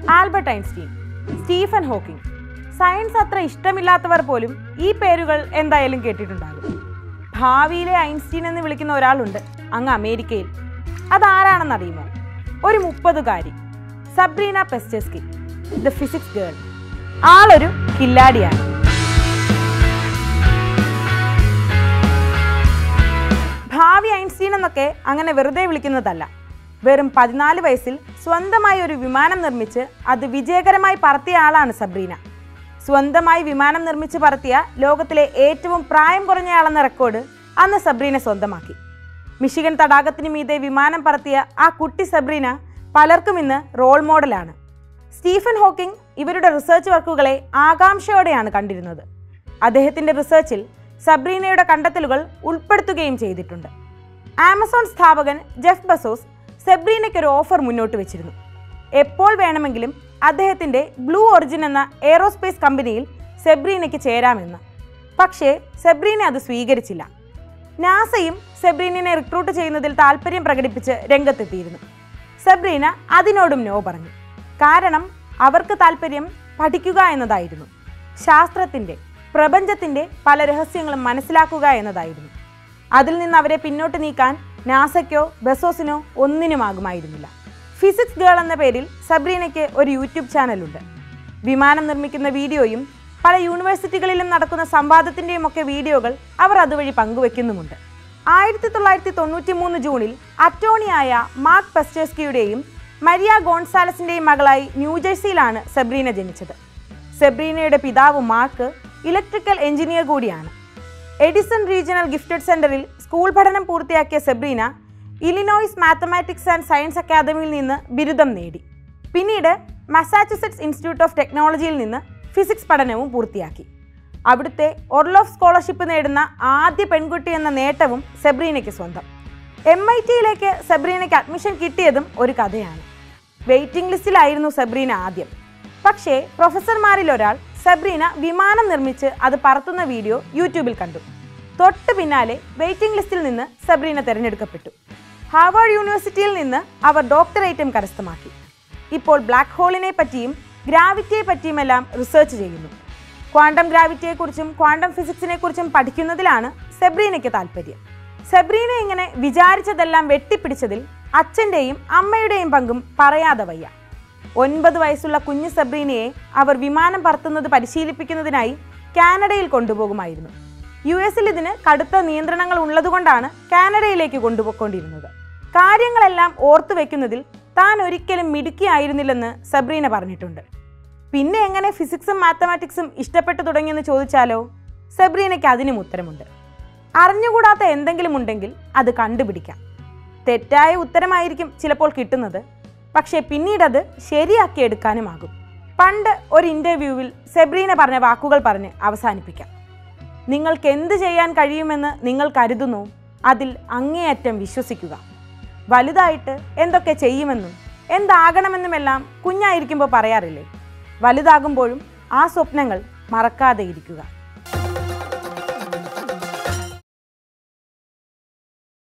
Albert Einstein Stephen Hawking science അത്ര ഇഷ്ടമില്ലാത്തവർ പോലും ഈ പേരുകൾ എന്തായാലും കേട്ടിട്ടുണ്ടാകും ഭാവിയിലെ ഐൻസ്റ്റീൻ എന്ന് വിളിക്കുന്ന ഒരാളുണ്ട് അങ്ങ് അമേരിക്കയിൽ അതാരാണെന്നറിയുമോ ഒരു മുപ്പതുകാരി Sabrina Pasterski the physics girl ആളൊരു കില്ലാടിയാണ് ഭാവി ഐൻസ്റ്റീൻ എന്നൊക്കെ അങ്ങനെ വെറുതെ വിളിക്കുന്നതല്ല വെറും പതിനാല് വയസ്സിൽ സ്വന്തമായി ഒരു വിമാനം നിർമ്മിച്ച് അത് വിജയകരമായി പറത്തിയ ആളാണ് സബ്രീന സ്വന്തമായി വിമാനം നിർമ്മിച്ച് പറത്തിയ ലോകത്തിലെ ഏറ്റവും പ്രായം കുറഞ്ഞയാളെന്ന റെക്കോർഡ് അന്ന് സബ്രീന സ്വന്തമാക്കി മിഷിഗൻ തടാകത്തിന് മീതെ വിമാനം പറത്തിയ ആ കുട്ടി സബ്രീന പലർക്കും ഇന്ന് റോൾ മോഡലാണ് സ്റ്റീഫൻ ഹോക്കിംഗ് ഇവരുടെ റിസർച്ച് വർക്കുകളെ ആകാംക്ഷയോടെയാണ് കണ്ടിരുന്നത് അദ്ദേഹത്തിന്റെ റിസർച്ചിൽ സബ്രീനയുടെ കണ്ടെത്തലുകൾ ഉൾപ്പെടുത്തുകയും ചെയ്തിട്ടുണ്ട് ആമസോൺ സ്ഥാപകൻ ജെഫ് ബസോസ് സെബ്രീനയ്ക്ക് ഒരു ഓഫർ മുന്നോട്ട് വെച്ചിരുന്നു എപ്പോൾ വേണമെങ്കിലും അദ്ദേഹത്തിന്റെ ബ്ലൂ ഒറിജിൻ എന്ന എയറോസ്പേസ് കമ്പനിയിൽ സെബ്രീനയ്ക്ക് ചേരാമെന്ന് പക്ഷേ സെബ്രീന അത് സ്വീകരിച്ചില്ല നാസയും സെബ്രീനിനെ റിക്രൂട്ട് ചെയ്യുന്നതിൽ താല്പര്യം പ്രകടിപ്പിച്ച് രംഗത്തെത്തിയിരുന്നു സെബ്രീന അതിനോടും നോ പറഞ്ഞു കാരണം അവർക്ക് താല്പര്യം പഠിക്കുക എന്നതായിരുന്നു ശാസ്ത്രത്തിൻ്റെ പ്രപഞ്ചത്തിൻ്റെ പല രഹസ്യങ്ങളും മനസ്സിലാക്കുക എന്നതായിരുന്നു അതിൽ നിന്ന് അവരെ പിന്നോട്ട് നീക്കാൻ നാസയ്ക്കോ ബസോസിനോ ഒന്നിനുമാകുമായിരുന്നില്ല ഫിസിക്സ് ഗേൾ എന്ന പേരിൽ സബ്രീനയ്ക്ക് ഒരു യൂട്യൂബ് ചാനലുണ്ട് വിമാനം നിർമ്മിക്കുന്ന വീഡിയോയും പല യൂണിവേഴ്സിറ്റികളിലും നടക്കുന്ന സംവാദത്തിൻ്റെയും ഒക്കെ വീഡിയോകൾ അവർ അതുവഴി പങ്കുവെക്കുന്നുമുണ്ട് ആയിരത്തി തൊള്ളായിരത്തി തൊണ്ണൂറ്റി മൂന്ന് ജൂണിൽ അറ്റോണിയായ മാർക്ക് പെസ്റ്റേസ്കിയുടെയും മരിയ ഗോൺസാലസിൻ്റെയും മകളായി ന്യൂജേഴ്സിയിലാണ് സെബ്രീന ജനിച്ചത് സെബ്രീനയുടെ പിതാവ് മാർക്ക് ഇലക്ട്രിക്കൽ എഞ്ചിനീയർ കൂടിയാണ് എഡിസൺ റീജിയണൽ ഗിഫ്റ്റഡ് സെന്ററിൽ സ്കൂൾ പഠനം പൂർത്തിയാക്കിയ Sabrina Illinois mathematics and science അക്കാദമിയിൽ നിന്ന് ബിരുദം നേടി പിന്നീട് മസാച്ചുസെറ്റ്സ് ഇൻസ്റ്റിറ്റ്യൂട്ട് ഓഫ് ടെക്നോളജിയിൽ നിന്ന് ഫിസിക്സ് പഠനവും പൂർത്തിയാക്കി അവിടുത്തെ ഒർലോഫ് സ്കോളർഷിപ്പ് നേടുന്ന ആദ്യ പെൺകുട്ടി എന്ന നേട്ടവും സെബ്രീനയ്ക്ക് സ്വന്തം എം ഐ ടിയിലേക്ക് സെബ്രീനയ്ക്ക് അഡ്മിഷൻ കിട്ടിയതും ഒരു കഥയാണ് വെയിറ്റിംഗ് ലിസ്റ്റിലായിരുന്നു സെബ്രീന ആദ്യം പക്ഷേ പ്രൊഫസർമാരിൽ ഒരാൾ സെബ്രീന വിമാനം നിർമ്മിച്ച് അത് പറത്തുന്ന വീഡിയോ യൂട്യൂബിൽ കണ്ടു തൊട്ട് പിന്നാലെ വെയിറ്റിംഗ് ലിസ്റ്റിൽ നിന്ന് സെബ്രീന തിരഞ്ഞെടുക്കപ്പെട്ടു ഹാർവാർഡ് യൂണിവേഴ്സിറ്റിയിൽ നിന്ന് അവർ ഡോക്ടറേറ്റും കരസ്ഥമാക്കി ഇപ്പോൾ ബ്ലാക്ക് ഹോളിനെ പറ്റിയും ഗ്രാവിറ്റിയെ പറ്റിയുമെല്ലാം റിസർച്ച് ചെയ്യുന്നു ക്വാണ്ടം ഗ്രാവിറ്റിയെക്കുറിച്ചും ക്വാണ്ടം ഫിസിക്സിനെ കുറിച്ചും പഠിക്കുന്നതിലാണ് സെബ്രീനയ്ക്ക് താല്പര്യം സെബ്രീന ഇങ്ങനെ വിചാരിച്ചതെല്ലാം വെട്ടിപ്പിടിച്ചതിൽ അച്ഛൻ്റെയും അമ്മയുടെയും പങ്കും പറയാതെ വയ്യ ഒൻപത് വയസ്സുള്ള കുഞ്ഞു സെബ്രീനയെ അവർ വിമാനം പറത്തുന്നത് പരിശീലിപ്പിക്കുന്നതിനായി കാനഡയിൽ കൊണ്ടുപോകുമായിരുന്നു യു എസിൽ ഇതിന് കടുത്ത നിയന്ത്രണങ്ങൾ ഉള്ളതുകൊണ്ടാണ് കാനഡയിലേക്ക് കൊണ്ടുപോയിക്കൊണ്ടിരുന്നത് കാര്യങ്ങളെല്ലാം ഓർത്തു വെക്കുന്നതിൽ താൻ ഒരിക്കലും മിടുക്കിയായിരുന്നില്ലെന്ന് സബ്രീന പറഞ്ഞിട്ടുണ്ട് പിന്നെ എങ്ങനെ ഫിസിക്സും മാത്തമാറ്റിക്സും ഇഷ്ടപ്പെട്ടു തുടങ്ങിയെന്ന് ചോദിച്ചാലോ സെബ്രീനയ്ക്ക് അതിനും ഉത്തരമുണ്ട് അറിഞ്ഞുകൂടാത്ത എന്തെങ്കിലും ഉണ്ടെങ്കിൽ അത് കണ്ടുപിടിക്കാം തെറ്റായ ഉത്തരമായിരിക്കും ചിലപ്പോൾ കിട്ടുന്നത് പക്ഷേ പിന്നീട് അത് ശരിയാക്കിയെടുക്കാനുമാകും പണ്ട് ഒരു ഇൻ്റർവ്യൂവിൽ സെബ്രീന പറഞ്ഞ വാക്കുകൾ പറഞ്ഞ് അവസാനിപ്പിക്കാം നിങ്ങൾക്ക് എന്ത് ചെയ്യാൻ കഴിയുമെന്ന് നിങ്ങൾ കരുതുന്നു അതിൽ അങ്ങേയറ്റം വിശ്വസിക്കുക വലുതായിട്ട് എന്തൊക്കെ ചെയ്യുമെന്നും എന്താകണമെന്നുമെല്ലാം കുഞ്ഞായിരിക്കുമ്പോൾ പറയാറില്ലേ വലുതാകുമ്പോഴും ആ സ്വപ്നങ്ങൾ മറക്കാതെ ഇരിക്കുക